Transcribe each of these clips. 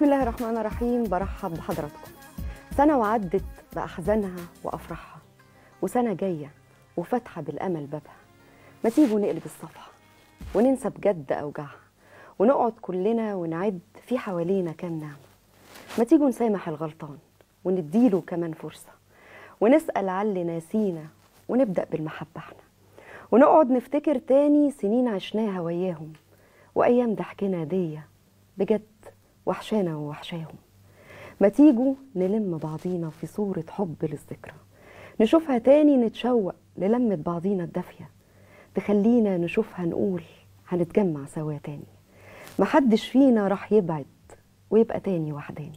بسم الله الرحمن الرحيم برحب بحضراتكم سنة وعدت بأحزانها وأفراحها وسنة جاية وفاتحة بالأمل بابها ما تيجوا نقلب الصفحة وننسى بجد أوجاعها ونقعد كلنا ونعد في حوالينا كام نعمة ما تيجوا نسامح الغلطان ونديله كمان فرصة ونسأل علي ناسينا ونبدأ بالمحبة احنا ونقعد نفتكر تاني سنين عشناها وياهم وأيام ضحكنا دي بجد وحشانا ووحشاهم ما تيجوا نلم بعضينا في صورة حب للذكرى نشوفها تاني نتشوق للمة بعضينا الدافية تخلينا نشوفها نقول هنتجمع سوا تاني محدش فينا راح يبعد ويبقى تاني وحداني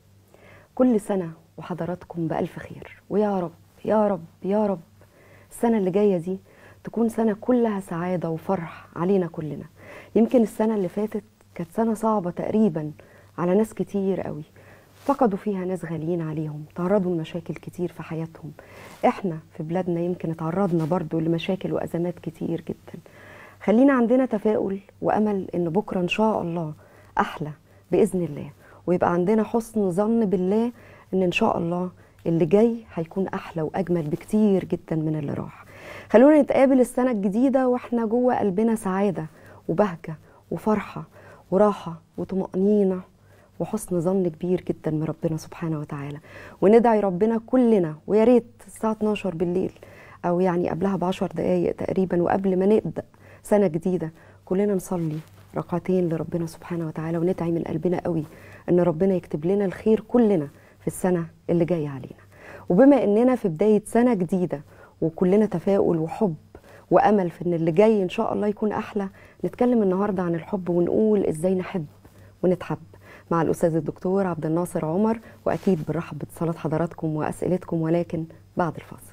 كل سنة وحضراتكم بألف خير ويا رب يا رب يا رب السنة اللي جاية دي تكون سنة كلها سعادة وفرح علينا كلنا يمكن السنة اللي فاتت كانت سنة صعبة تقريبا على ناس كتير قوي فقدوا فيها ناس غاليين عليهم تعرضوا لمشاكل كتير في حياتهم احنا في بلادنا يمكن اتعرضنا برضو لمشاكل وأزمات كتير جدا خلينا عندنا تفاؤل وأمل إن بكرة إن شاء الله أحلى بإذن الله ويبقى عندنا حسن ظن بالله إن إن شاء الله اللي جاي هيكون أحلى وأجمل بكتير جدا من اللي راح خلونا نتقابل السنة الجديدة وإحنا جوه قلبنا سعادة وبهجة وفرحة وراحة وطمأنينة وحسن ظن كبير جدا من ربنا سبحانه وتعالى وندعي ربنا كلنا ويا ريت الساعة 12 بالليل أو يعني قبلها بعشر دقايق تقريبا وقبل ما نبدأ سنة جديدة كلنا نصلي ركعتين لربنا سبحانه وتعالى وندعي من قلبنا قوي ان ربنا يكتب لنا الخير كلنا في السنة اللي جاية علينا وبما اننا في بداية سنة جديدة وكلنا تفاؤل وحب وامل في ان اللي جاي ان شاء الله يكون احلى نتكلم النهارده عن الحب ونقول ازاي نحب ونتحب مع الاستاذ الدكتور عبد الناصر عمر واكيد بنرحب باتصالات حضراتكم واسئلتكم ولكن بعد الفاصل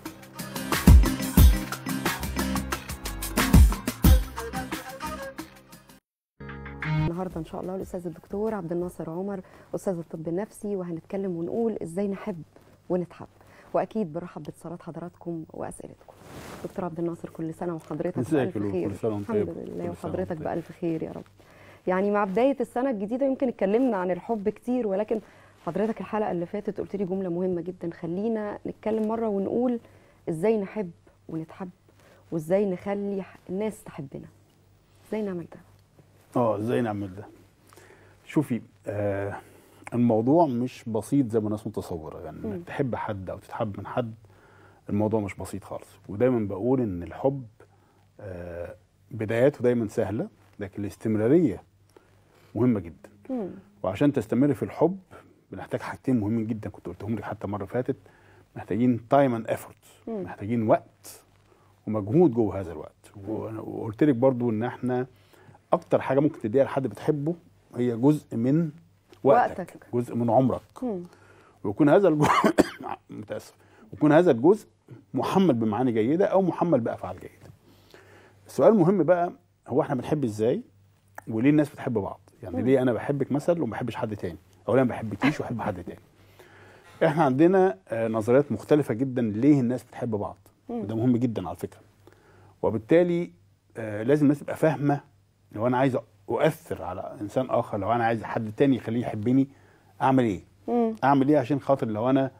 النهارده ان شاء الله الاستاذ الدكتور عبد الناصر عمر استاذ الطب النفسي وهنتكلم ونقول ازاي نحب ونتحب واكيد برحب باتصالات حضراتكم واسئلتكم دكتور عبد الناصر كل سنه وحضرتك ازيك بالف يا خير كل سنة وانت الحمد طيب. لله كل سنة وحضرتك وانت طيب. بالف خير يا رب يعني مع بدايه السنه الجديده يمكن اتكلمنا عن الحب كتير ولكن حضرتك الحلقه اللي فاتت قلت لي جمله مهمه جدا خلينا نتكلم مره ونقول ازاي نحب ونتحب وازاي نخلي الناس تحبنا ازاي نعمل ده اه ازاي نعمل ده شوفي آه الموضوع مش بسيط زي ما الناس متصوره يعني مم. انك تحب حد او تتحب من حد الموضوع مش بسيط خالص ودايما بقول ان الحب آه بداياته دايما سهله لكن الاستمراريه مهمه جدا مم. وعشان تستمر في الحب بنحتاج حاجتين مهمين جدا كنت قلتهم لك حتى مره فاتت محتاجين تايم اند ايفورت مم. محتاجين وقت ومجهود جوه هذا الوقت وأنا- وقلت لك برضو ان احنا اكتر حاجه ممكن تديها لحد بتحبه هي جزء من وقتك, وقتك. جزء من عمرك مم. ويكون هذا الجزء متاسف ويكون هذا الجزء محمل بمعاني جيده او محمل بافعال جيده السؤال المهم بقى هو احنا بنحب ازاي وليه الناس بتحب بعض يعني مم. ليه انا بحبك مثلا وما بحبش حد تاني او انا ما بحبكيش واحب حد تاني احنا عندنا آه، نظريات مختلفه جدا ليه الناس بتحب بعض مم. وده مهم جدا على فكره وبالتالي آه، لازم الناس تبقى فاهمه لو انا عايز اؤثر على انسان اخر لو انا عايز حد تاني يخليه يحبني اعمل ايه مم. اعمل ايه عشان خاطر لو انا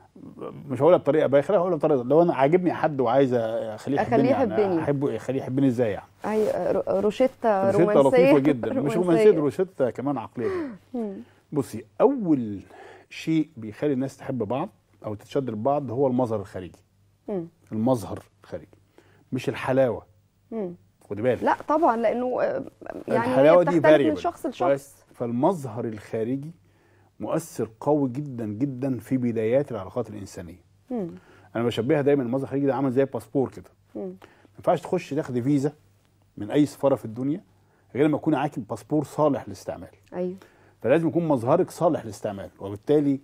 مش هقولها بطريقه بايخه هقولها بطريقه لو انا عاجبني حد وعايز اخليه أخليه يحبني يحبني. يعني احبه اخليه يحبني ازاي يعني اي رو- روشتة روشته رومانسية لطيفه جدا مش رومانسيه دي روشته كمان عقليه مم. بصي اول شيء بيخلي الناس تحب بعض او تتشد لبعض هو المظهر الخارجي مم. المظهر الخارجي مش الحلاوه مم. خدي بالك لا طبعا لانه آه، يعني الحلاوه هي دي بتختلف من variable. شخص كويس؟ لشخص فالمظهر الخارجي مؤثر قوي جدا جدا في بدايات العلاقات الانسانيه مم. انا بشبهها دايما المظهر الخارجي ده عامل زي الباسبور كده مم. ما ينفعش تخش تاخدي فيزا من اي سفاره في الدنيا غير لما يكون معاكي باسبور صالح للاستعمال ايوه فلازم يكون مظهرك صالح للاستعمال وبالتالي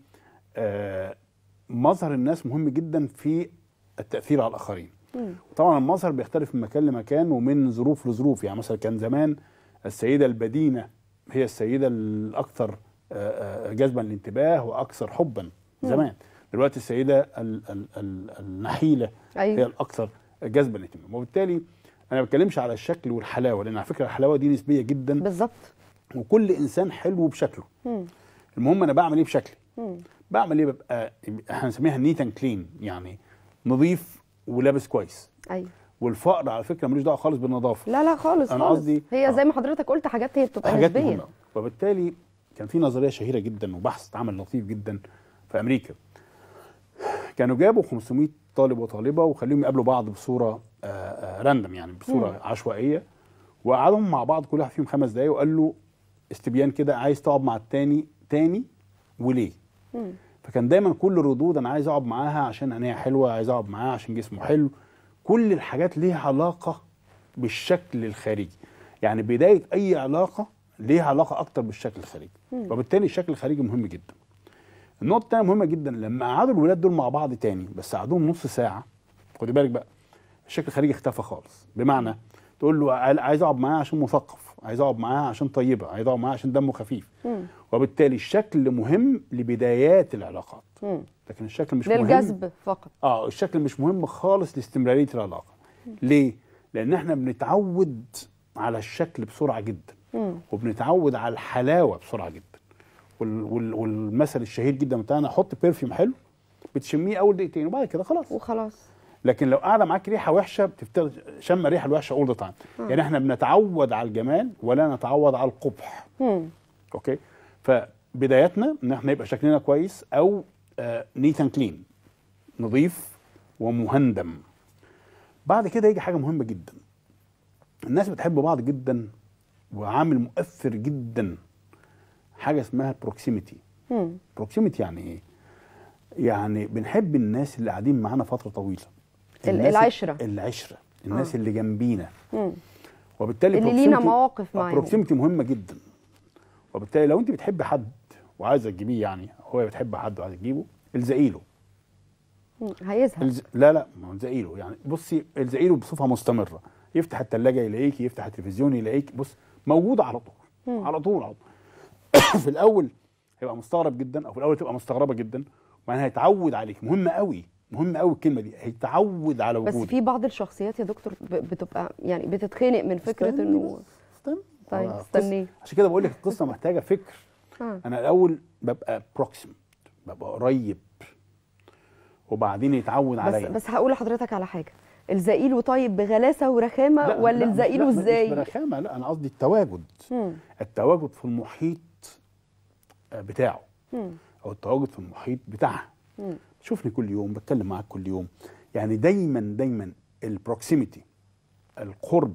آه مظهر الناس مهم جدا في التاثير على الاخرين مم. طبعا المظهر بيختلف من مكان لمكان ومن ظروف لظروف يعني مثلا كان زمان السيده البدينه هي السيده الاكثر آه، آه، جذبا للانتباه واكثر حبا زمان دلوقتي السيده ال ال ال النحيله هي ايوه الاكثر جذبا للاهتمام وبالتالي انا ما بتكلمش على الشكل والحلاوه لان على فكره الحلاوه دي نسبيه جدا بالظبط وكل انسان حلو بشكله مم. المهم انا بعمل ايه بشكلي مم. بعمل ايه ببقى احنا بنسميها نيت اند كلين يعني نظيف ولابس كويس ايوه والفقر على فكره ملوش دعوه خالص بالنظافه لا لا خالص أنا خالص قصدي- هي آه. زي ما حضرتك قلت حاجات هي بتبقى حاجات نسبيه مهمه وبالتالي كان في نظريه شهيره جدا وبحث اتعمل لطيف جدا في امريكا كانوا جابوا 500 طالب وطالبه وخليهم يقابلوا بعض بصوره راندم يعني بصوره مم. عشوائيه وقعدهم مع بعض كل واحد فيهم خمس دقايق وقال له استبيان كده عايز تقعد مع التاني تاني وليه؟ مم. فكان دايما كل الردود انا عايز اقعد معاها عشان عينيها حلوه عايز اقعد معاها عشان جسمه حلو كل الحاجات ليها علاقه بالشكل الخارجي يعني بدايه اي علاقه ليها علاقه اكتر بالشكل الخارجي مم. وبالتالي الشكل الخارجي مهم جدا النقطه الثانيه مهمه جدا لما قعدوا الولاد دول مع بعض تاني بس قعدوهم نص ساعه خدي بالك بقى الشكل الخارجي اختفى خالص بمعنى تقول له عاي- عايز اقعد معاها عشان مثقف عايز اقعد معاها عشان طيبه عايز اقعد معاها عشان دمه خفيف مم. وبالتالي الشكل مهم لبدايات العلاقات مم. لكن الشكل مش مهم للجذب فقط اه الشكل مش مهم خالص لاستمراريه العلاقه ليه لان احنا بنتعود على الشكل بسرعه جدا مم. وبنتعود على الحلاوه بسرعه جدا وال وال والمثل الشهير جدا بتاعنا حط بيرفيوم حلو بتشميه اول دقيقتين وبعد كده خلاص وخلاص لكن لو قاعده معاك ريحه وحشه بتفتر شم الريحه الوحشه اول ذا تايم يعني احنا بنتعود على الجمال ولا نتعود على القبح مم. اوكي فبدايتنا ان احنا يبقى شكلنا كويس او نيت اند كلين نظيف ومهندم بعد كده يجي حاجه مهمه جدا الناس بتحب بعض جدا وعامل مؤثر جدا حاجه اسمها بروكسيميتي مم. بروكسيميتي يعني ايه يعني بنحب الناس اللي قاعدين معانا فتره طويله ال- الناس العشرة. العشره الناس آه. اللي جنبينا مم. وبالتالي اللي لينا proximity- مواقف آه، معاهم. proximity مهمه جدا وبالتالي لو انت بتحب حد وعايزه تجيبيه يعني هو بتحب حد وعايزه تجيبه الزقي له مم. هيزهق الز... لا لا ما هو الزقي له يعني بصي الزقي له بصفه مستمره يفتح الثلاجه يلاقيك يفتح التلفزيون يلاقيك بص موجوده على طول مم. على طول على طول في الاول هيبقى مستغرب جدا او في الاول تبقى مستغربه جدا وبعدين هيتعود عليك مهم قوي مهم قوي الكلمه دي هيتعود على بس وجودك في بعض الشخصيات يا دكتور ب- بتبقى يعني بتتخنق من فكره استني انه بس، استني طيب هو قصة- استني عشان كده بقول لك القصه محتاجه فكر آه. انا الاول ببقى بروكسيم ببقى قريب وبعدين يتعود بس عليا بس هقول لحضرتك على حاجه الزقيله طيب بغلاسه ورخامه لا، ولا لا، مش- الزقيله لا، مش ازاي برخامه لا انا قصدي التواجد مم. التواجد في المحيط آه، بتاعه مم. او التواجد في المحيط بتاعها مم. شوفني كل يوم بتكلم معاك كل يوم يعني دايما دايما البروكسيميتي القرب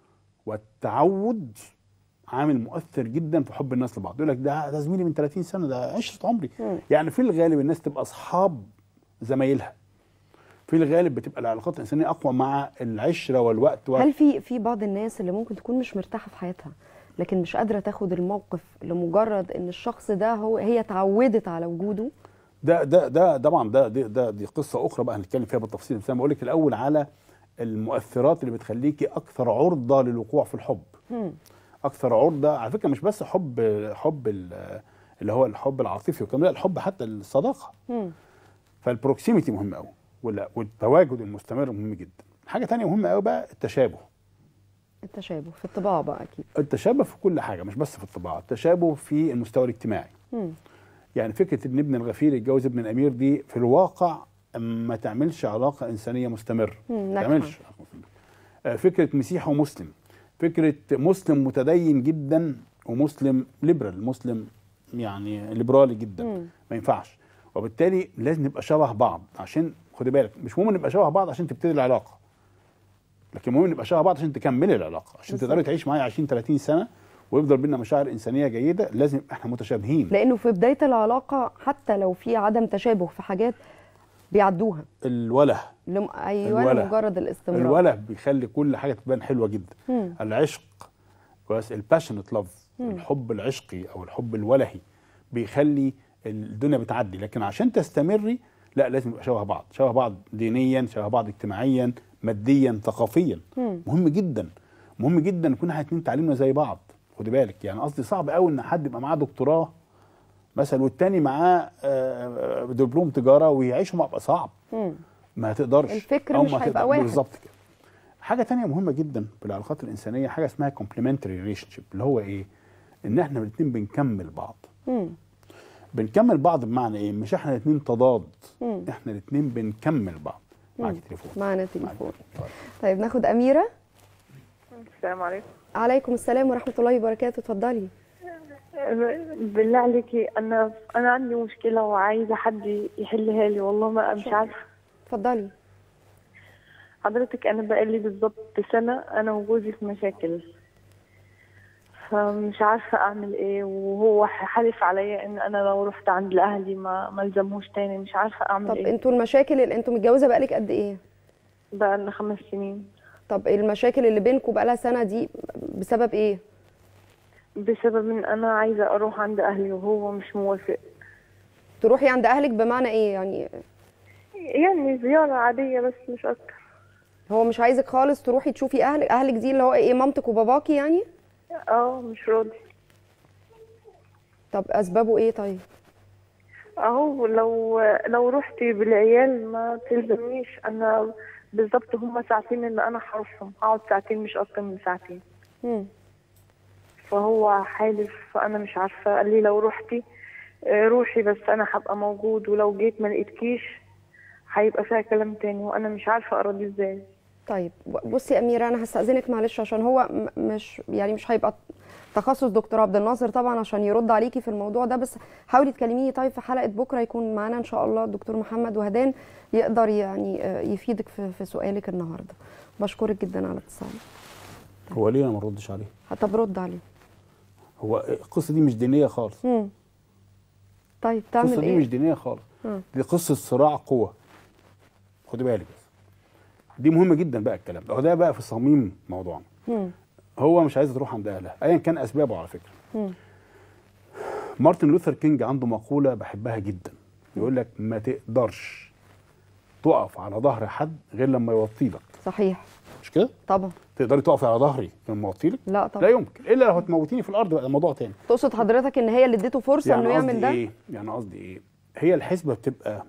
والتعود عامل مؤثر جدا في حب الناس لبعض يقول لك ده ده زميلي من 30 سنه ده عشره عمري مم. يعني في الغالب الناس تبقى اصحاب زمايلها في الغالب بتبقى العلاقات الانسانيه اقوى مع العشره والوقت و... هل في في بعض الناس اللي ممكن تكون مش مرتاحه في حياتها لكن مش قادره تاخد الموقف لمجرد ان الشخص ده هو هي اتعودت على وجوده ده ده ده طبعا ده دي, ده دي قصه اخرى بقى هنتكلم فيها بالتفصيل بس انا بقول لك الاول على المؤثرات اللي بتخليكي اكثر عرضه للوقوع في الحب مم. اكثر عرضه على فكره مش بس حب حب ال- اللي هو الحب العاطفي وكمان لا الحب حتى الصداقه مم. فالبروكسيميتي مهم قوي ولا والتواجد المستمر مهم جدا حاجه تانية مهمه قوي بقى التشابه التشابه في الطباع بقى اكيد التشابه في كل حاجه مش بس في الطباعه التشابه في المستوى الاجتماعي مم. يعني فكره ان ابن الغفير يتجوز ابن الامير دي في الواقع ما تعملش علاقه انسانيه مستمره مم، ما ناجحة. تعملش آه، فكره مسيحي ومسلم فكره مسلم متدين جدا ومسلم ليبرال مسلم يعني ليبرالي جدا مم. ما ينفعش وبالتالي لازم نبقى شبه بعض عشان خدي بالك مش مهم نبقى شبه بعض عشان تبتدي العلاقه لكن مهم نبقى شبه بعض عشان تكملي العلاقه عشان بالظبط. تقدري تعيش معايا 20 30 سنه ويفضل بينا مشاعر انسانيه جيده لازم يبقى احنا متشابهين لانه في بدايه العلاقه حتى لو في عدم تشابه في حاجات بيعدوها الوله لم... ايوه الوله. لمجرد الاستمرار الوله بيخلي كل حاجه تبان حلوه جدا مم. العشق كويس الباشنت لاف الحب العشقي او الحب الولهي بيخلي الدنيا بتعدي لكن عشان تستمري لا لازم يبقى شبه بعض شبه بعض دينيا شبه بعض اجتماعيا ماديا ثقافيا مم. مهم جدا مهم جدا يكون احنا اتنين تعليمنا زي بعض خدي بالك يعني قصدي صعب قوي ان حد يبقى معاه دكتوراه مثلا والتاني معاه آه، دبلوم تجاره ويعيشوا مع بعض صعب مم. ما هتقدرش الفكر أو مش ما هيبقى تقدر- واحد. بالظبط كده حاجه تانية مهمه جدا في العلاقات الانسانيه حاجه اسمها complementary ريليشن شيب اللي هو ايه ان احنا الاثنين بنكمل بعض مم. بنكمل بعض بمعنى ايه مش احنا الاثنين تضاد مم. احنا الاثنين بنكمل بعض معاك مم. تليفون معنا تليفون معاك. طيب ناخد اميره السلام عليكم عليكم السلام ورحمه الله وبركاته اتفضلي بالله عليكي انا انا عندي مشكله وعايزه حد يحلها لي والله ما مش عارفه اتفضلي حضرتك انا بقالي بالظبط سنه انا وجوزي في مشاكل فمش عارفه اعمل ايه وهو حلف عليا ان انا لو رحت عند اهلي ما ما الزموش تاني مش عارفه اعمل طب ايه انتوا المشاكل اللي انتوا متجوزه بقالك قد ايه بقى لنا خمس سنين طب المشاكل اللي بينكم بقالها سنه دي بسبب ايه بسبب ان انا عايزه اروح عند اهلي وهو مش موافق تروحي عند اهلك بمعنى ايه يعني يعني زياره عاديه بس مش اكتر هو مش عايزك خالص تروحي تشوفي اهلك اهلك دي اللي هو ايه مامتك وباباكي يعني اه مش راضي طب اسبابه ايه طيب اهو لو لو رحت بالعيال ما تلزمنيش انا بالظبط هما ساعتين اللي انا هروحهم هقعد ساعتين مش اكتر من ساعتين مم. فهو حالف فانا مش عارفه قال لي لو رحتي آه، روحي بس انا هبقى موجود ولو جيت ما لقيتكيش هيبقى فيها كلام تاني وانا مش عارفه ارضي ازاي طيب بصي يا اميره انا هستاذنك معلش عشان هو م- مش يعني مش هيبقى تخصص دكتور عبد الناصر طبعا عشان يرد عليكي في الموضوع ده بس حاولي تكلميني طيب في حلقه بكره يكون معانا ان شاء الله الدكتور محمد وهدان يقدر يعني آه، يفيدك في, في سؤالك النهارده بشكرك جدا على اتصالك هو ليه انا ما ردش عليه طب رد عليه هو القصه دي مش دينيه خالص مم. طيب القصه تعمل دي ايه مش دينيه خالص مم. دي قصه صراع قوه خدي بالك بس دي مهمه جدا بقى الكلام ده هو ده بقى في صميم موضوعنا مم. هو مش عايز تروح عند اهلها ايا كان اسبابه على فكره مم. مارتن لوثر كينج عنده مقوله بحبها جدا يقول لك ما تقدرش تقف على ظهر حد غير لما يوطي لك صحيح مش كده طبعا تقدري تقفي على ظهري لما يوطي لك لا لا طبعا يمكن الا لو هتموتيني في الارض بقى ده موضوع تاني تقصد حضرتك ان هي اللي اديته فرصه انه يعمل قصدي ده ايه يعني قصدي ايه هي الحسبه بتبقى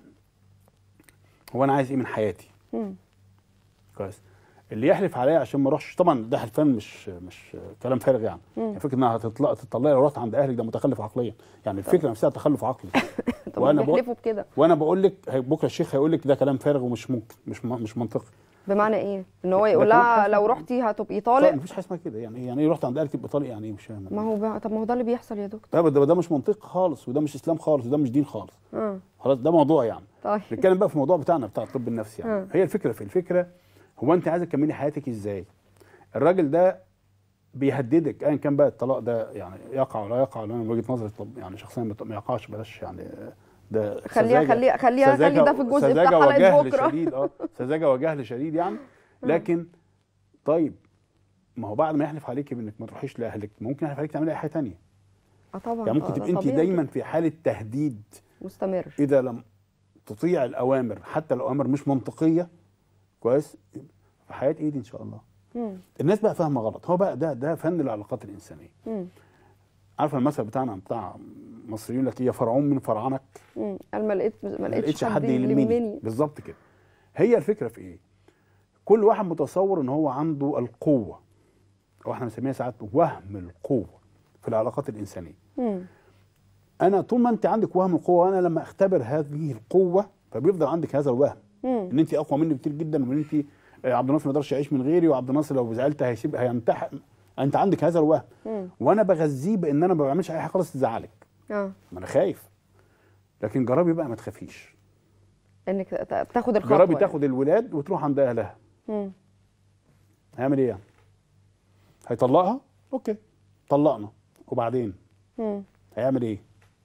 هو انا عايز ايه من حياتي مم. كويس اللي يحلف عليا عشان ما اروحش طبعا ده حلفان مش مش كلام فارغ يعني يعني فكره انها هتطلق تطلعي لو رحت عند اهلك ده متخلف عقليا يعني الفكره نفسها تخلف عقلي طب وأنا ما بقول- بيحلفوا بكده وانا بقول لك هي- بكره الشيخ هيقول لك ده كلام فارغ ومش ممكن مش م- مش منطقي بمعنى ايه ان هو ده يقول كلام لها حصل. لو رحتي هتبقي طالق طالق مفيش حاجه اسمها كده يعني ايه يعني ايه رحت عند اهلك تبقى طالق يعني ايه مش فاهم ما هو بقى طب ما هو ده اللي بيحصل يا دكتور ده, ده, ده مش منطق خالص وده مش اسلام خالص وده مش دين خالص اه خلاص ده موضوع يعني طيب نتكلم بقى في الموضوع بتاعنا بتاع الطب النفسي يعني آه. هي الفكره في الفكره هو انت عايزه تكملي حياتك ازاي الراجل ده بيهددك ايا كان بقى الطلاق ده يعني يقع ولا يقع ولا انا من وجهه نظري طب يعني شخصيا ما ما يقعش بلاش يعني ده خليها سذاجة- خليها خليها خلي سذاجة- ده في الجزء بتاع سذاجة حلقه وجهل بكره شديد اه سذاجه وجهل شديد يعني لكن طيب ما هو بعد ما يحلف عليكي بانك ما تروحيش لاهلك ممكن يحلف عليك تعملي اي حاجه ثانيه اه طبعا يعني ممكن آه، تبقى انت طبيعي دايما في حاله تهديد مستمر اذا لم تطيع الاوامر حتى لو اوامر مش منطقيه كويس في حياه ايه دي ان شاء الله مم. الناس بقى فاهمه غلط هو بقى ده ده فن العلاقات الانسانيه مم. عارفه المثل بتاعنا بتاع مصريين لك يا فرعون من فرعنك مم. قال ما لقيت ما ما لقيتش لقيتش حد يلمني يلمني بالظبط كده هي الفكره في ايه كل واحد متصور ان هو عنده القوه او احنا بنسميها ساعات وهم القوه في العلاقات الانسانيه مم. انا طول ما انت عندك وهم القوه انا لما اختبر هذه القوه فبيفضل عندك هذا الوهم مم. ان انت اقوى مني بكتير جدا وان انت آه، عبد الناصر ما يقدرش يعيش من غيري وعبد الناصر لو زعلت هيسيب هينتحر انت عندك هذا الوهم مم. وانا بغذيه بان انا ما بعملش اي حاجه خالص تزعلك اه ما انا خايف لكن جربي بقى ما تخافيش انك ت- تاخد الخطوه جربي يعني. تاخد الولاد وتروح عند اهلها مم. هيعمل ايه يعني هيطلقها اوكي طلقنا وبعدين مم. هيعمل ايه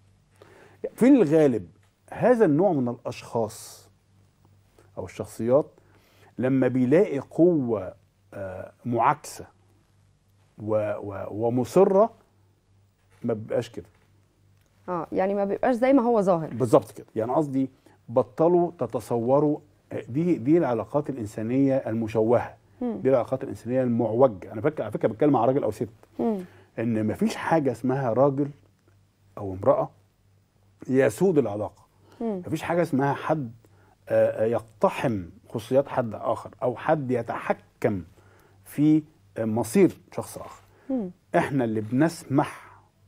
في الغالب هذا النوع من الاشخاص او الشخصيات لما بيلاقي قوه آه، معاكسه و- و- ومصره ما بيبقاش كده اه يعني ما بيبقاش زي ما هو ظاهر بالظبط كده يعني قصدي بطلوا تتصوروا دي دي العلاقات الانسانيه المشوهه دي العلاقات الانسانيه المعوجه انا فاكر على فكره بتكلم مع راجل او ست مم. ان مفيش حاجه اسمها راجل او امراه يسود العلاقه مم. مفيش حاجه اسمها حد آه، آه، يقتحم خصوصيات حد اخر او حد يتحكم في آه، مصير شخص اخر مم. احنا اللي بنسمح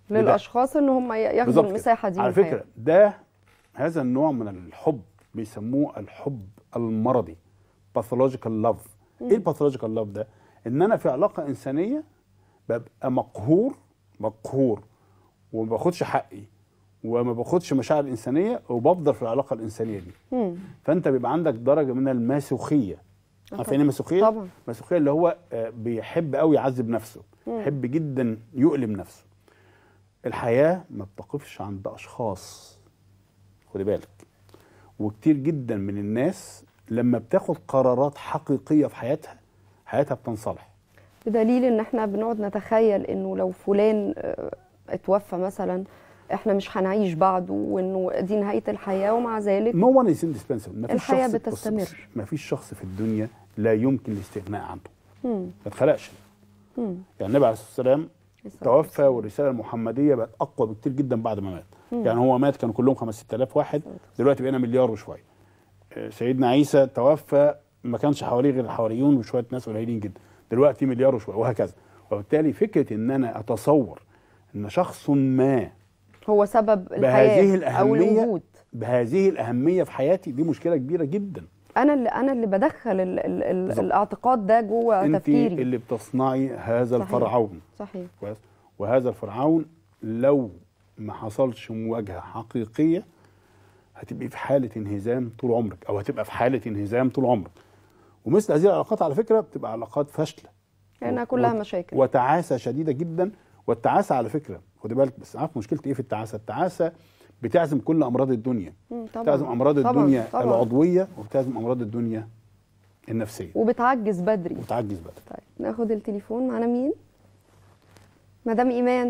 بده. للاشخاص ان هم ياخدوا بالظبط كده. المساحه دي على من فكره حياتهم. ده هذا النوع من الحب بيسموه الحب المرضي باثولوجيكال لاف ايه الباثولوجيكال لاف ده ان انا في علاقه انسانيه ببقى مقهور مقهور وما باخدش حقي وما باخدش مشاعر انسانيه وبفضل في العلاقه الانسانيه دي مم. فانت بيبقى عندك درجه من الماسوخيه آه عارفين ايه الماسوخيه طبعا الماسوخيه اللي هو آه، بيحب قوي يعذب نفسه يحب جدا يؤلم نفسه الحياه ما بتقفش عند اشخاص خدي بالك وكتير جدا من الناس لما بتاخد قرارات حقيقيه في حياتها حياتها بتنصلح بدليل ان احنا بنقعد نتخيل انه لو فلان آه، اتوفى مثلا احنا مش هنعيش بعده وانه دي نهايه الحياه ومع ذلك نو ون از indispensable ما فيش الحياة شخص بص- بتستمر. بص، ما فيش شخص في الدنيا لا يمكن الاستغناء عنه مم. ما اتخلقش مم. يعني النبي عليه الصلاه والسلام الصلاة توفى والسلام. والرساله المحمديه بقت اقوى بكتير جدا بعد ما مات يعني هو مات كانوا كلهم 5 6000 واحد دلوقتي بقينا مليار وشويه آه، سيدنا عيسى توفى ما كانش حواليه غير الحواريون وشويه ناس قليلين جدا دلوقتي مليار وشويه وهكذا وبالتالي فكره ان انا اتصور ان شخص ما هو سبب بهذه الحياه او الأهمية الوجود بهذه الاهميه في حياتي دي مشكله كبيره جدا انا اللي انا اللي بدخل ال ال ال بالظبط. الاعتقاد ده جوه انت تفكيري اللي بتصنعي هذا صحيح. الفرعون صحيح كويس وهذا الفرعون لو ما حصلش مواجهه حقيقيه هتبقي في حاله انهزام طول عمرك او هتبقى في حاله انهزام طول عمرك ومثل هذه العلاقات على فكره بتبقى علاقات فاشله لانها كلها وت- مشاكل وتعاسه شديده جدا والتعاسه على فكره خدي بالك بس عارف مشكلتي ايه في التعاسه التعاسه بتعزم كل امراض الدنيا مم، طبعا بتعزم امراض طبعاً، الدنيا طبعاً. العضويه وبتعزم امراض الدنيا النفسيه وبتعجز بدري وتعجز بقى طيب ناخد التليفون معانا مين مدام ايمان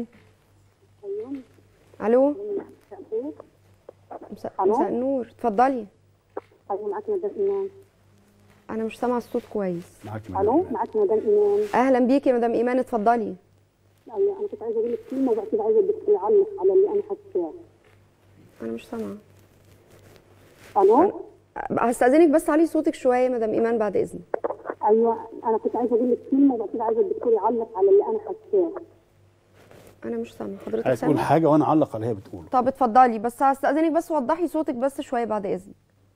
الو مساء ألو؟ مساء النور اتفضلي ايوه معاك مدام ايمان انا مش سامعه الصوت كويس معاكي الو مدام. معاك مدام ايمان اهلا بيكي يا مدام ايمان اتفضلي ايوه انا كنت عايزه اقول لك كلمه وبعد كده عايزه بدك تعلق على اللي انا حاساه انا مش سامعه الو هستاذنك بس علي صوتك شويه يا مدام ايمان بعد اذنك ايوه انا كنت عايزه اقول لك كلمه وبعد كده عايزه الدكتور يعلق على اللي انا حاساه انا مش سامعه حضرتك عايز تقول سامعه حاجه وانا اعلق على اللي هي بتقوله طب اتفضلي بس هستاذنك بس وضحي صوتك بس شويه بعد اذنك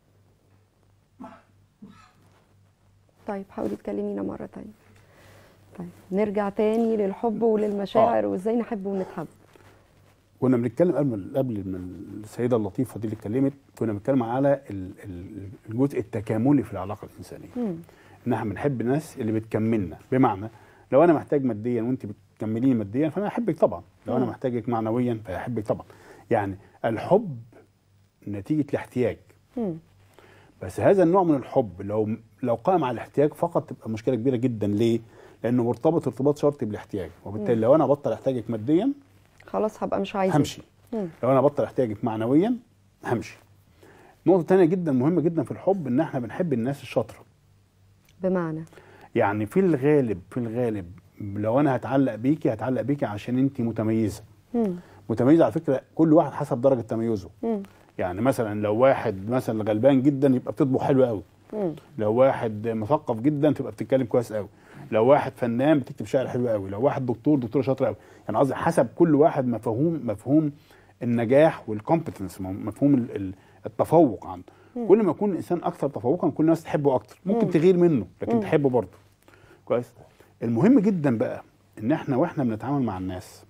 طيب حاولي تكلمينا مره تانية طيب نرجع تاني للحب وللمشاعر وازاي نحب ونتحب كنا بنتكلم قبل قبل ما السيده اللطيفه دي اللي اتكلمت كنا بنتكلم على ال- ال- الجزء التكاملي في العلاقه الانسانيه مم. ان احنا بنحب الناس اللي بتكملنا بمعنى لو انا محتاج ماديا وانت بتكمليني ماديا فانا احبك طبعا لو انا مم. محتاجك معنويا فاحبك طبعا يعني الحب نتيجه الاحتياج مم. بس هذا النوع من الحب لو لو قام على الاحتياج فقط تبقى مشكله كبيره جدا ليه؟ لانه مرتبط ارتباط شرطي بالاحتياج وبالتالي لو انا بطل احتاجك ماديا خلاص هبقى مش عايزه همشي مم. لو انا بطل احتاجك معنويا همشي نقطه تانية جدا مهمه جدا في الحب ان احنا بنحب الناس الشاطره بمعنى يعني في الغالب في الغالب لو انا هتعلق بيكي هتعلق بيكي عشان انت متميزه مم. متميزه على فكره كل واحد حسب درجه تميزه مم. يعني مثلا لو واحد مثلا غلبان جدا يبقى بتطبخ حلو قوي مم. لو واحد مثقف جدا تبقى بتتكلم كويس قوي لو واحد فنان بتكتب شعر حلو قوي لو واحد دكتور دكتوره شاطره قوي يعني قصدي حسب كل واحد مفهوم مفهوم النجاح والكومبتنس مفهوم ال- ال- التفوق عنده كل ما يكون الانسان اكثر تفوقا كل الناس تحبه اكتر ممكن مم. تغير منه لكن مم. تحبه برضه كويس المهم جدا بقى ان احنا واحنا بنتعامل مع الناس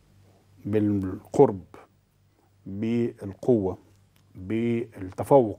بالقرب بالقوه بالتفوق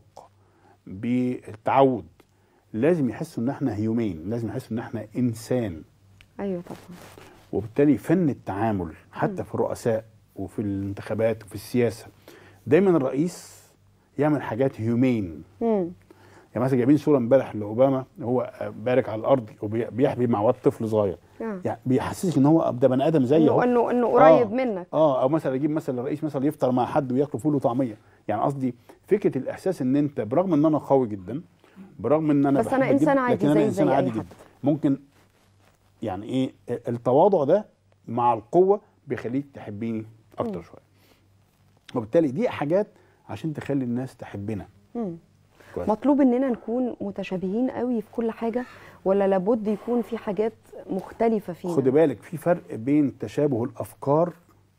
بالتعود لازم يحسوا ان احنا هيومين لازم يحسوا ان احنا انسان ايوه طبعا وبالتالي فن التعامل حتى في الرؤساء وفي الانتخابات وفي السياسه دايما الرئيس يعمل حاجات هيومين مم. يعني مثلا جايبين صوره امبارح لاوباما هو بارك على الارض وبيحبي مع واد طفل صغير آه. يعني بيحسسك ان هو ده بني ادم زي انه اهو انه انه قريب آه. منك اه او مثلا يجيب مثلا الرئيس مثلا يفطر مع حد وياكلوا فول وطعميه يعني قصدي فكره الاحساس ان انت برغم ان انا قوي جدا برغم ان انا بس أنا بحبك إنسان جداً، عادي لكن انا زي- انسان زي أي عادي حد. جدا ممكن يعني ايه التواضع ده مع القوه بيخليك تحبيني اكتر شويه وبالتالي دي حاجات عشان تخلي الناس تحبنا مم. كويس مطلوب اننا نكون متشابهين قوي في كل حاجه ولا لابد يكون في حاجات مختلفه فينا خدي بالك في فرق بين تشابه الافكار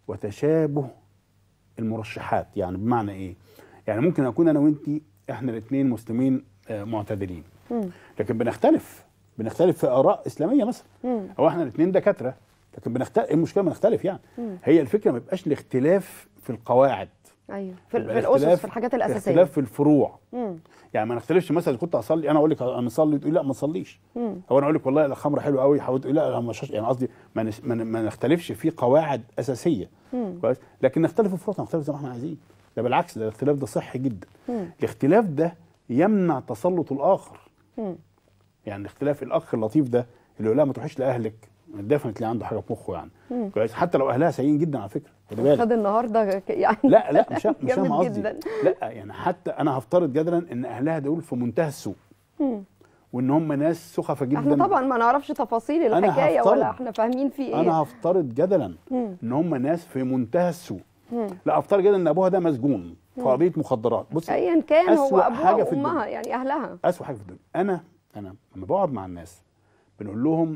وتشابه المرشحات يعني بمعنى ايه يعني ممكن اكون انا وانت احنا الاثنين مسلمين آه، معتدلين مم. لكن بنختلف بنختلف في اراء اسلاميه مثلا مم. او احنا الاثنين دكاتره لكن بنختلف ايه المشكله بنختلف يعني مم. هي الفكره ما يبقاش الاختلاف في القواعد ايوه في, يبقى في الاسس الاختلاف- في الحاجات الاساسيه اختلاف في الفروع مم. يعني ما نختلفش مثلا إذا كنت اصلي انا اقول لك انا اصلي تقول لا ما تصليش مم. او انا اقول لك والله الخمر حلو قوي حاول تقول لا لا مش يعني قصدي ما, نس- ما, ن- ما نختلفش في قواعد اساسيه مم. كويس لكن نختلف في فروع نختلف زي ما احنا عايزين ده بالعكس ده الاختلاف ده صحي جدا مم. الاختلاف ده يمنع تسلط الاخر مم. يعني الاختلاف الاخ اللطيف ده اللي يقول لها ما تروحيش لاهلك ديفنتلي عنده حاجه في مخه يعني مم. كويس حتى لو اهلها سيئين جدا على فكره خلي بالك خد النهارده ك- يعني لا لا مش مش جامد فاهم قصدي جدا. لا يعني حتى انا هفترض جدلا ان اهلها دول في منتهى السوء مم. وان هم ناس سخفه جدا احنا طبعا ما نعرفش تفاصيل أنا الحكايه هفترض. ولا احنا فاهمين في ايه انا هفترض جدلا مم. ان هم ناس في منتهى السوء مم. لا افترض جدلا ان ابوها ده مسجون في قضيه مخدرات بص ايا كان هو أسوأ ابوها حاجة في وامها الدنيا. يعني اهلها اسوء حاجه في الدنيا انا انا لما بقعد مع الناس بنقول لهم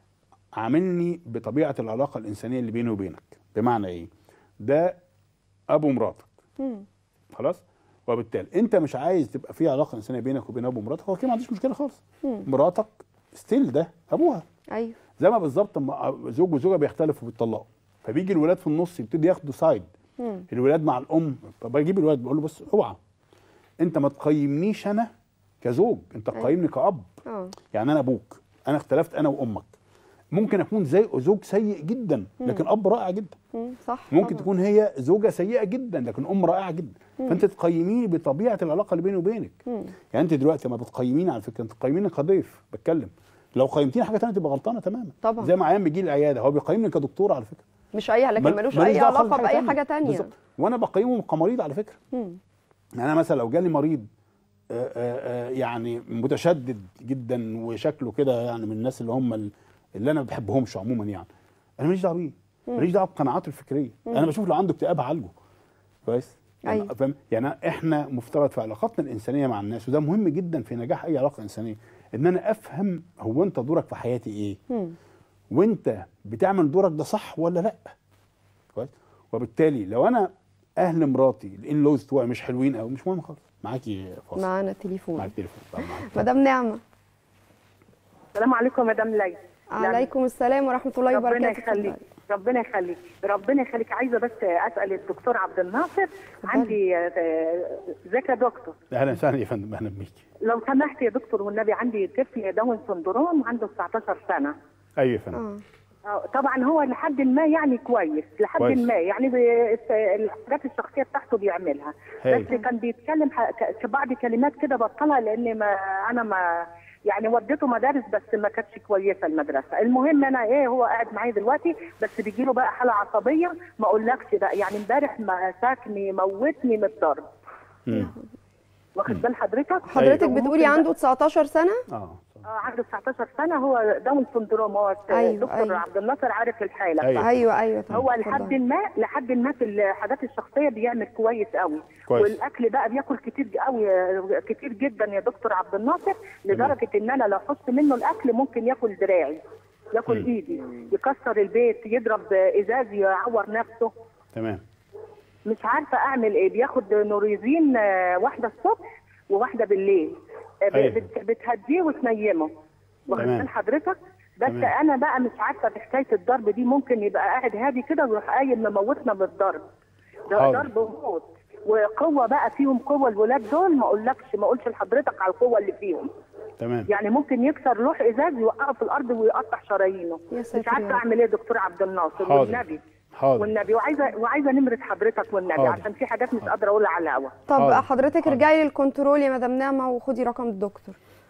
عاملني بطبيعه العلاقه الانسانيه اللي بيني وبينك بمعنى ايه ده ابو مراتك مم. خلاص وبالتالي انت مش عايز تبقى في علاقه انسانيه بينك وبين ابو مراتك هو كده ما عنديش مشكله خالص مم. مراتك ستيل ده ابوها ايوه زي ما بالظبط لما زوج وزوجه بيختلفوا بيتطلقوا فبيجي الولاد في النص يبتدي ياخدوا سايد مم. الولاد مع الام فبجيب الولاد بقول له بص اوعى انت ما تقيمنيش انا كزوج انت أيوة. تقيمني كاب اه يعني انا ابوك انا اختلفت انا وامك ممكن اكون زي زوج سيء جدا لكن اب رائع جدا مم. صح ممكن طبعاً. تكون هي زوجه سيئه جدا لكن ام رائعه جدا فانت تقيميني بطبيعه العلاقه اللي بيني وبينك مم. يعني انت دلوقتي لما بتقيميني على فكره انت بتقيميني كضيف بتكلم لو قيمتيني حاجه ثانيه تبقى غلطانه تماما طبعاً. زي ما عيان بيجي لي العياده هو بيقيمني كدكتور على فكره مش اي لكن مل- ملوش ماليش اي دعوة خالص علاقه بحاجة باي حاجه تانية بالظبط. وانا بقيمه كمريض على فكره مم. يعني انا مثلا لو جالي مريض آه، آه، آه، يعني متشدد جدا وشكله كده يعني من الناس اللي هم ال- اللي انا ما بحبهمش عموما يعني انا ماليش دعوه بيه ماليش دعوه بقناعاته الفكريه انا بشوف لو عنده اكتئاب هعالجه كويس يعني أيوة. فاهم يعني احنا مفترض في علاقاتنا الانسانيه مع الناس وده مهم جدا في نجاح اي علاقه انسانيه ان انا افهم هو انت دورك في حياتي ايه مم. وانت بتعمل دورك ده صح ولا لا كويس وبالتالي لو انا اهل مراتي الان لوز بتوعي مش حلوين قوي مش مهم خالص معاكي فاصل معانا تليفون معاك تليفون طب معاك. مدام نعمه السلام عليكم يا مدام ليلى عليكم السلام ورحمه الله ربنا وبركاته يخليك اتفضلي. ربنا يخليك ربنا يخليك عايزه بس اسال الدكتور عبد الناصر عندي آه، ازيك يا دكتور اهلا وسهلا يا فندم اهلا بيكي لو سمحت يا دكتور والنبي عندي طفل داون سندروم عنده 19 سنه ايوه يا فندم اه آه، طبعا هو لحد ما يعني كويس لحد كويس. ما يعني بي- الحاجات الشخصيه بتاعته بيعملها هايل. بس كان بيتكلم ح- ك- بعض كلمات كده بطلها لان ما انا ما يعني وديته مدارس بس ما كانتش كويسه المدرسه المهم انا ايه هو قاعد معايا دلوقتي بس بيجي له بقى حاله عصبيه ما اقولكش بقى يعني امبارح مسكني موتني من الضرب مم. واخد بال حضرتك حضرتك وممكن بتقولي بقى- عنده 19 سنه اه اه عنده 19 سنه هو داون سندروم هو أيوة، الدكتور أيوة. عبد الناصر عارف الحاله أيوة. بتاعته. ايوه ايوه طبعا. هو اتفضلي. لحد ما لحد ما في الحاجات الشخصيه بيعمل كويس قوي كويس. والاكل بقى بياكل كتير قوي كتير جدا يا دكتور عبد الناصر لدرجه ان انا لو حط منه الاكل ممكن ياكل دراعي ياكل مم. ايدي يكسر البيت يضرب ازاز يعور نفسه تمام مش عارفه اعمل ايه بياخد نوريزين آه، واحده الصبح وواحده بالليل آه، ب- أيوة. بت- بتهديه وتنيمه واخد تمام. بال حضرتك بس تمام. انا بقى مش عارفه في حكايه الضرب دي ممكن يبقى قاعد هادي كده ويروح قايم مموتنا بالضرب ده حاضر. ضرب وموت وقوه بقى فيهم قوه الولاد دول ما اقولكش ما اقولش لحضرتك على القوه اللي فيهم تمام يعني ممكن يكسر لوح ازاز يوقعه في الارض ويقطع شرايينه يا مش ساتر يا عارفه رب. اعمل ايه يا دكتور عبد الناصر حاضر. والنبي حاضر والنبي وعايزه وعايزه نمره حضرتك والنبي حاضر. عشان في حاجات مش قادره اقولها على الهوا طب حاضر. حضرتك حاضر. ارجعي للكنترول يا مدام نعمه وخدي رقم الدكتور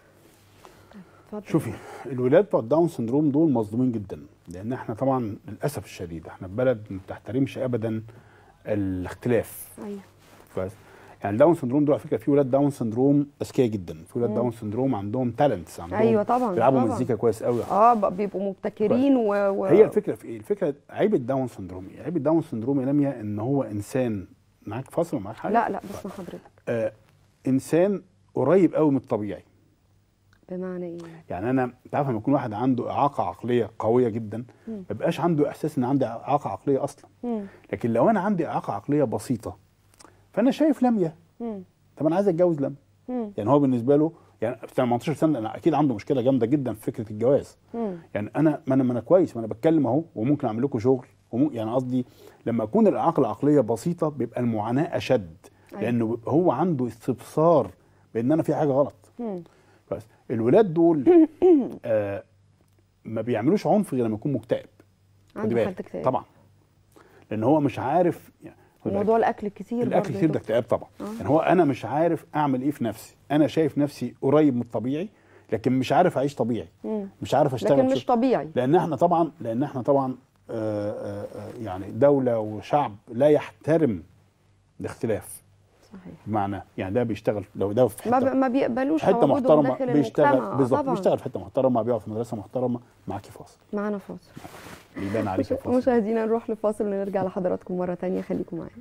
اتفضلي. شوفي الولاد بتوع الداون سندروم دول مظلومين جدا لان احنا طبعا للاسف الشديد احنا في بلد ما بتحترمش ابدا الاختلاف ايوه كويس يعني الداون سندروم دول على فكره في ولاد داون سندروم اذكياء جدا في ولاد داون سندروم عندهم تالنتس عندهم أيوة طبعاً، بيلعبوا طبعاً. مزيكا كويس قوي اه ب- بيبقوا مبتكرين و... و... هي الفكره في ايه؟ الفكره عيب الداون سندروم ايه؟ عيب الداون سندروم يا لميا ان هو انسان معاك فاصل معاك حاجه؟ لا لا بسمع حضرتك آه انسان قريب قوي من الطبيعي بمعنى ايه يعني انا انت عارف لما يكون واحد عنده اعاقه عقليه قويه جدا ما بيبقاش عنده احساس ان عندي اعاقه عقليه اصلا مم. لكن لو انا عندي اعاقه عقليه بسيطه فانا شايف لميا مم. طب انا عايز اتجوز لميا مم. يعني هو بالنسبه له يعني في 18 سنه انا اكيد عنده مشكله جامده جدا في فكره الجواز مم. يعني انا ما انا ما انا كويس ما انا بتكلم اهو وممكن اعمل لكم شغل ومو يعني قصدي لما اكون الاعاقه العقليه بسيطه بيبقى المعاناه اشد أيوة. لانه بيبقى هو عنده استبصار بان انا في حاجه غلط مم. بس الولاد دول آه ما بيعملوش عنف غير لما يكون مكتئب خدي عنده بالك. حالة اكتئاب طبعا لان هو مش عارف يعني خدي بالك. موضوع الاكل الكتير الاكل برضه كتير ده يا اكتئاب طبعا آه. يعني هو انا مش عارف اعمل ايه في نفسي انا شايف نفسي قريب من الطبيعي لكن مش عارف اعيش طبيعي مم. مش عارف دكتور. اشتغل لكن في مش طبيعي لان احنا طبعا لان احنا طبعا آه، آه، آه، يعني دوله وشعب لا يحترم الاختلاف صحيح بمعنى يعني ده بيشتغل لو ده في ما, حته, ب... ما بيقبلوش حتة تواجدهم محترمه داخل بيشتغل المجتمع آه، بالظبط طبعا بيشتغل في حته محترمه بيقعد في مدرسه محترمه معاكي فاصل معانا فاصل بيبان عليك الفاصل مشاهدينا نروح لفاصل ونرجع لحضراتكم مرة تانية خليكم معانا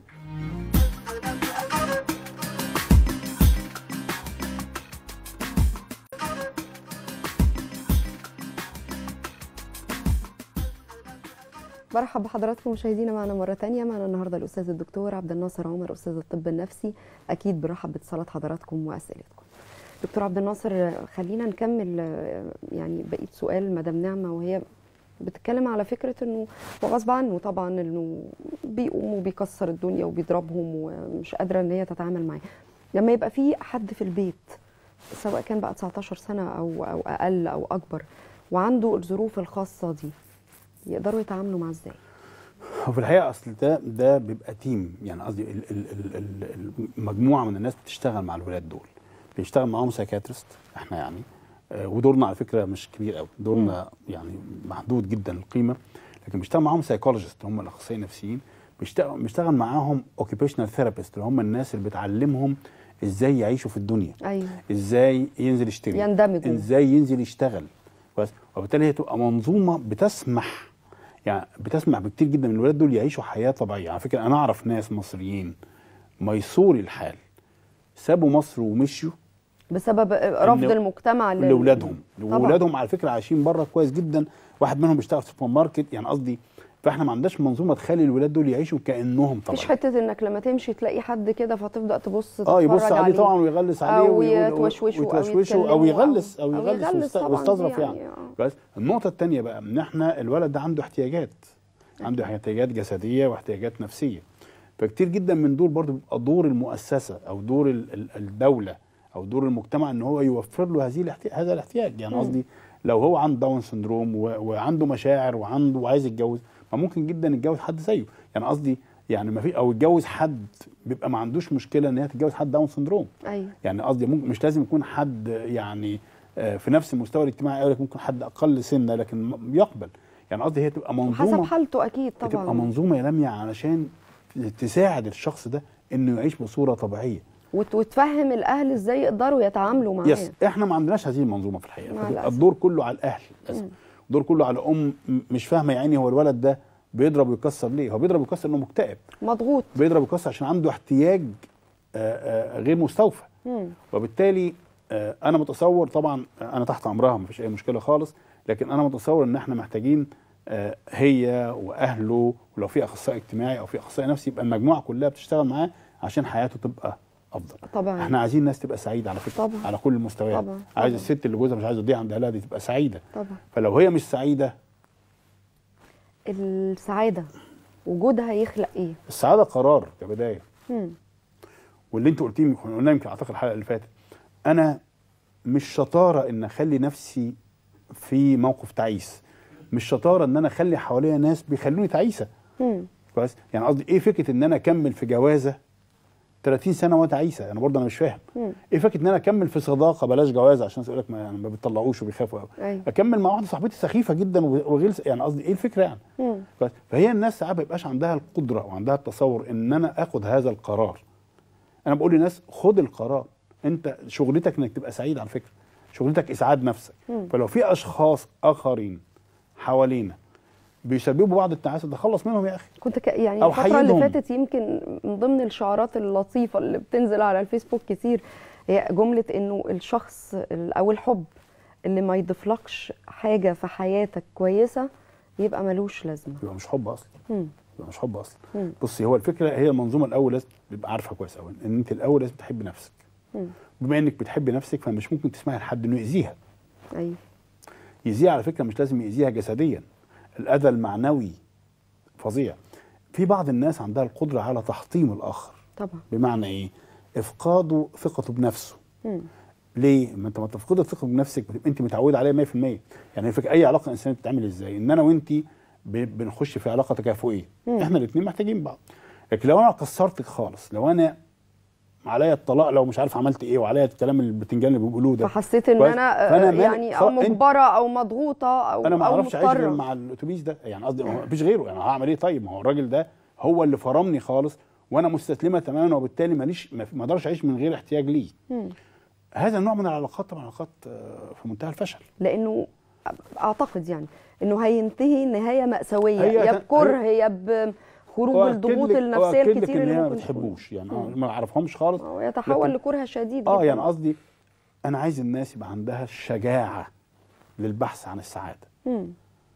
برحب بحضراتكم مشاهدينا معنا مرة تانية معنا النهاردة الأستاذ الدكتور عبد الناصر عمر أستاذ الطب النفسي أكيد برحب باتصالات حضراتكم وأسئلتكم دكتور عبد الناصر خلينا نكمل آه، يعني بقية سؤال مدام نعمة وهي بتتكلم على فكرة انه وغصب عنه طبعا انه بيقوم وبيكسر الدنيا وبيضربهم ومش قادرة ان هي تتعامل معاه لما يبقى في حد في البيت سواء كان بقى 19 سنة او او اقل او اكبر وعنده الظروف الخاصة دي يقدروا يتعاملوا معاه ازاي؟ هو في الحقيقه اصل ده ده بيبقى تيم يعني قصدي ال- ال- ال- ال- المجموعه من الناس بتشتغل مع الولاد دول بيشتغل معاهم سايكاتريست احنا يعني آه، ودورنا على فكره مش كبير قوي دورنا يعني محدود جدا القيمه لكن بيشتغل معاهم سايكولوجيست هم الاخصائيين النفسيين بيشتغل بيشتغل معاهم اوكيبيشنال ثيرابيست اللي هم الناس اللي بتعلمهم ازاي يعيشوا في الدنيا ايوه ازاي ينزل يشتري يندمجوا. ازاي ينزل يشتغل بس وبالتالي هي تبقى منظومه بتسمح يعني بتسمح بكتير جدا من الولاد دول يعيشوا حياه طبيعيه على فكره انا اعرف ناس مصريين ميسوري الحال سابوا مصر ومشوا بسبب رفض إن- المجتمع لل- لاولادهم طبعاً. واولادهم على فكره عايشين بره كويس جدا واحد منهم بيشتغل في سوبر ماركت يعني قصدي فاحنا ما عندناش منظومه تخلي الولاد دول يعيشوا كانهم مفيش طبيعي حته انك لما تمشي تلاقي حد كده فتبدا تبص اه يبص تتفرج عليه طبعا ويغلس عليه أو ويقول- يتوشوشه أو ويتوشوشه او يتكلموا يغلس أو- او أو يغلس يغلس ويست- طبعاً دي ويستظرف يعني, يعني، آه. بس النقطه الثانيه بقى ان احنا الولد ده عنده احتياجات عنده احتياجات جسديه واحتياجات نفسيه فكتير جدا من دول برضو بيبقى دور المؤسسه او دور ال- ال- الدوله او دور المجتمع ان هو يوفر له هذه الاحتياج هذا الاحتياج يعني مم. قصدي لو هو عنده داون سندروم و- وعنده مشاعر وعنده وعايز يتجوز ما ممكن جدا يتجوز حد زيه يعني قصدي يعني ما في او يتجوز حد بيبقى ما عندوش مشكله ان هي تتجوز حد داون سندروم ايوه يعني قصدي ممكن مش لازم يكون حد يعني آه، في نفس المستوى الاجتماعي أو لكن ممكن حد اقل سنه لكن م- يقبل يعني قصدي هي تبقى حسب منظومه حالته اكيد بتبقى طبعا منظومه يا لميا علشان تساعد الشخص ده انه يعيش بصوره طبيعيه وت- وتفهم الاهل ازاي يقدروا يتعاملوا معاه يس احنا ما عندناش هذه المنظومه في الحقيقه مع فبيبقى الأسف. الدور كله على الاهل للاسف مم. الدور كله على ام م- مش فاهمه يا عيني هو الولد ده بيضرب ويكسر ليه هو بيضرب ويكسر انه مكتئب مضغوط بيضرب ويكسر عشان عنده احتياج آه، آه، غير مستوفى مم. وبالتالي آه، انا متصور طبعا آه، انا تحت امرها مفيش اي مشكله خالص لكن انا متصور ان احنا محتاجين آه، هي واهله ولو في اخصائي اجتماعي او في اخصائي نفسي يبقى المجموعه كلها بتشتغل معاه عشان حياته تبقى افضل طبعا احنا عايزين الناس تبقى سعيده على فكره طبعا. على كل المستويات طبعا. عايز طبعا. الست اللي جوزها مش عايزه تضيع عند اهلها دي تبقى سعيده طبعا فلو هي مش سعيده السعاده وجودها يخلق ايه السعاده قرار كبدايه مم. واللي انت قلتيه كنا قلنا يمكن اعتقد الحلقه اللي فاتت انا مش شطاره ان اخلي نفسي في موقف تعيس مش شطاره ان انا اخلي حواليا ناس بيخلوني تعيسه مم. كويس يعني قصدي ايه فكره ان انا اكمل في جوازه 30 سنه وانا تعيسه انا برضه انا مش فاهم مم. ايه فكره ان انا اكمل في صداقه بلاش جوازه عشان يقول لك ما, يعني ما بيطلعوش وبيخافوا قوي ايوه اكمل مع واحده صاحبتي سخيفه جدا وغلس يعني قصدي ايه الفكره يعني مم. كويس؟ فهي الناس ساعات ما بيبقاش عندها القدره وعندها التصور ان انا اخد هذا القرار انا بقول للناس خد القرار انت شغلتك انك تبقى سعيد على فكره شغلتك اسعاد نفسك مم. فلو في اشخاص اخرين حوالينا بيسببوا بعض التعاسه ده خلص منهم يا اخي كنت ك... يعني أو الفترة اللي حيدهم. فاتت يمكن من ضمن الشعارات اللطيفة اللي بتنزل على الفيسبوك كتير هي جملة انه الشخص ال- او الحب اللي ما يضيفلكش حاجه في حياتك كويسه يبقى ملوش لازمه يبقى مش حب اصلا مم. يبقى مش حب اصلا مم. بصي هو الفكره هي المنظومه الاول لازم تبقى عارفه كويس قوي ان انت الاول لازم تحبي نفسك مم. بما انك بتحبي نفسك فمش ممكن تسمحي لحد انه يأذيها ايوه يأذيها على فكره مش لازم يأذيها جسديا الاذى المعنوي فظيع في بعض الناس عندها القدره على تحطيم الاخر طبعا بمعنى ايه افقاده ثقته بنفسه مم. ليه؟ ما انت ما تفقد الثقه بنفسك بتبقى انت متعود عليها 100% يعني فك اي علاقه انسانيه بتتعمل ازاي؟ ان انا وانت ب- بنخش في علاقه تكافؤيه مم. احنا الاثنين محتاجين بعض لكن لو انا كسرتك خالص لو انا عليا الطلاق لو مش عارف عملت ايه وعليا الكلام البتنجان اللي بيقولوه ده فحسيت ان كويس؟ انا آه، فأنا مالي- يعني او خلاص، انت- مجبره او مضغوطه او انا ما او اعرفش اعيش غير مضطره مع الاتوبيس ده يعني قصدي ما فيش غيره يعني هعمل ايه طيب ما هو الراجل ده هو اللي فرمني خالص وانا مستسلمه تماما وبالتالي ماليش ما ما اقدرش اعيش من غير احتياج ليه مم. هذا النوع من العلاقات طبعا علاقات آه، في منتهى الفشل لانه اعتقد يعني انه هينتهي نهايه ماساويه هي يا كان- بكره هي بخروج وأكد الضغوط لك- النفسيه وأكد لك الكتير ان اللي هي ما ممكن تكون. بتحبوش يعني آه، ما اعرفهمش خالص آه، ويتحول لكن- لكره شديد اه جداً. يعني قصدي انا عايز الناس يبقى عندها الشجاعه للبحث عن السعاده مم.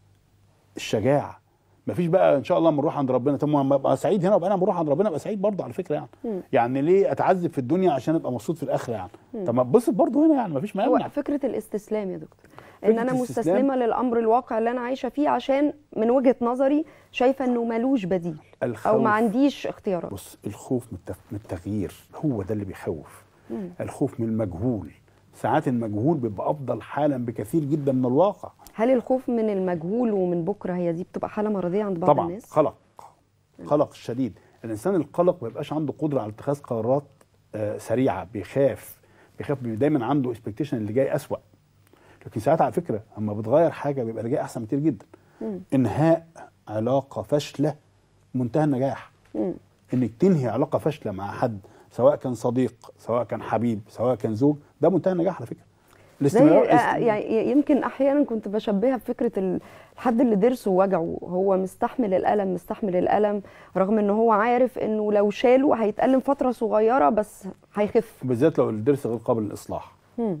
الشجاعه مفيش بقى ان شاء الله بنروح عند ربنا طب ما ابقى سعيد هنا وابقى انا بروح عند ربنا ابقى سعيد برضه على فكره يعني مم. يعني ليه اتعذب في الدنيا عشان ابقى مبسوط في الاخره يعني طب ما اتبسط برضه هنا يعني مفيش ما هو يمنع فكره الاستسلام يا دكتور ان فكرة انا الاستسلام- مستسلمه للامر الواقع اللي انا عايشه فيه عشان من وجهه نظري شايفه انه ملوش بديل او الخوف ما عنديش اختيارات بص الخوف من التف- من التغيير هو ده اللي بيخوف مم. الخوف من المجهول ساعات المجهول بيبقى افضل حالا بكثير جدا من الواقع هل الخوف من المجهول ومن بكره هي دي بتبقى حاله مرضيه عند بعض طبعا الناس قلق قلق شديد الانسان القلق ما بيبقاش عنده قدره على اتخاذ قرارات آه، سريعه بيخاف بيخاف بيبقى دايما عنده اكسبكتيشن اللي جاي اسوأ لكن ساعات على فكره اما بتغير حاجه بيبقى اللي جاي احسن كتير جدا مم. انهاء علاقه فاشله منتهى النجاح مم. انك تنهي علاقه فاشله مع حد سواء كان صديق سواء كان حبيب سواء كان زوج ده منتهى النجاح على فكره زي الاستمرار آه، يعني يمكن احيانا كنت بشبهها بفكره ال- الحد اللي ضرسه وجعه هو مستحمل الالم مستحمل الالم رغم ان هو عارف انه لو شاله هيتالم فتره صغيره بس هيخف بالذات لو الضرس غير قابل للاصلاح مم.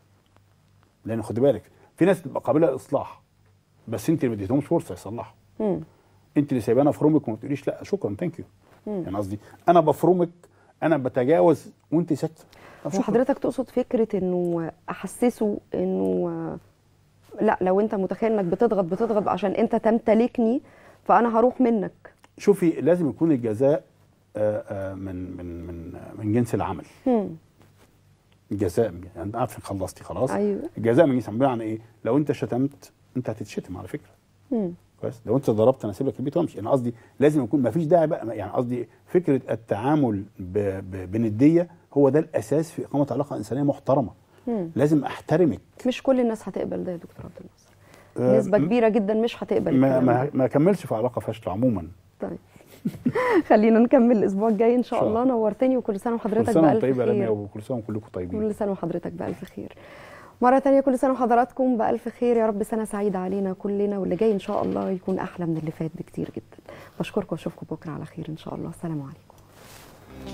لان خدي بالك في ناس تبقى قابله للاصلاح بس انت اللي ما اديتهمش فرصه يصلحوا مم. انت اللي سايبانا افرمك وما تقوليش لا شكرا ثانك يو مم. يعني قصدي انا بفرمك انا بتجاوز وانت ساكته طب شكراً. وحضرتك تقصد فكره انه احسسه انه آه، لا لو انت متخيل انك بتضغط بتضغط عشان انت تمتلكني فانا هروح منك شوفي لازم يكون الجزاء آه، آه، من من من من جنس العمل مم. الجزاء من- يعني انت عارف خلصتي خلاص ايوه الجزاء من جنس العمل بمعنى ايه لو انت شتمت انت هتتشتم على فكره مم. كويس لو انت ضربت انا اسيب لك البيت وامشي انا قصدي لازم يكون ما فيش داعي بقى يعني قصدي فكره التعامل ب... ب... بنديه هو ده الاساس في اقامه علاقه انسانيه محترمه مم. لازم احترمك مش كل الناس هتقبل ده يا دكتور عبد الناصر آه، نسبه م- كبيره جدا مش هتقبل ما الكلام ما, ده. ما كملش في علاقه فاشله عموما طيب خلينا نكمل الاسبوع الجاي ان شاء شاء الله الله. نورتني وكل سنه كل وحضرتك سنه وانت بالف طيبه يا رامي خير وكل سنه وكلكم طيبين كل سنه وحضرتك بالف خير مرة تانية كل سنة وحضراتكم بألف خير يا رب سنة سعيدة علينا كلنا واللي جاي إن شاء الله يكون أحلى من اللي فات بكتير جدا بشكركم وأشوفكم بكرة على خير إن شاء الله السلام عليكم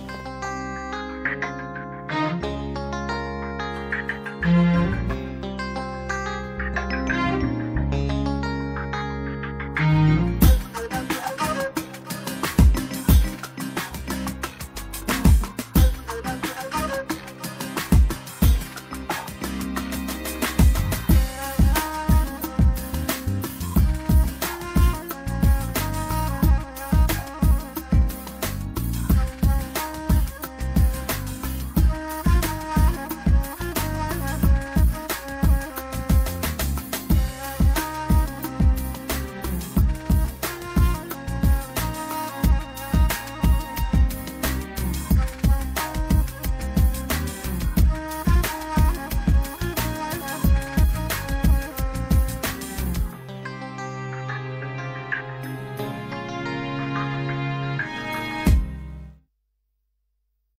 thank you